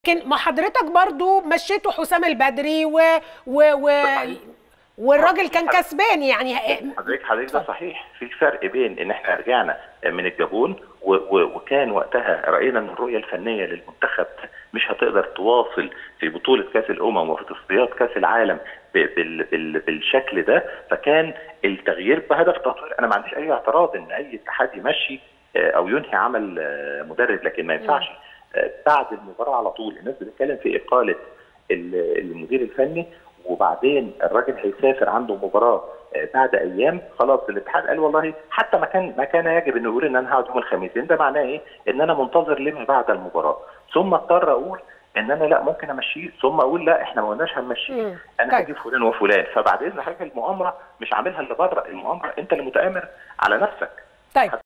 لكن ما حضرتك برضو مشيته حسام البدري و... و... و... صحيح. والراجل كان كسبان يعني حضرتك حضرتك ده صحيح في فرق بين ان احنا رجعنا من الجابون و و وكان وقتها راينا ان الرؤيه الفنيه للمنتخب مش هتقدر تواصل في بطوله كاس الامم وفي تصفيات كاس العالم ب- بال بال بالشكل ده فكان التغيير بهدف تطوير انا ما عنديش اي اعتراض ان اي اتحاد يمشي آه، او ينهي عمل آه، مدرب لكن ما ينفعش آه، بعد المباراه على طول الناس بتتكلم في اقاله ال- المدير الفني وبعدين الراجل هيسافر عنده مباراه آه، بعد ايام خلاص الاتحاد قال والله حتى ما كان ما كان يجب انه يقول ان انا هقعد يوم الخميس لان ده معناه ايه؟ ان انا منتظر لما بعد المباراه ثم اضطر اقول ان انا لا ممكن امشيه ثم اقول لا احنا ما قلناش هنمشيه مم. انا طيب. هجيب فلان وفلان فبعد اذن حضرتك المؤامره مش عاملها اللي بره المؤامره انت اللي متامر على نفسك طيب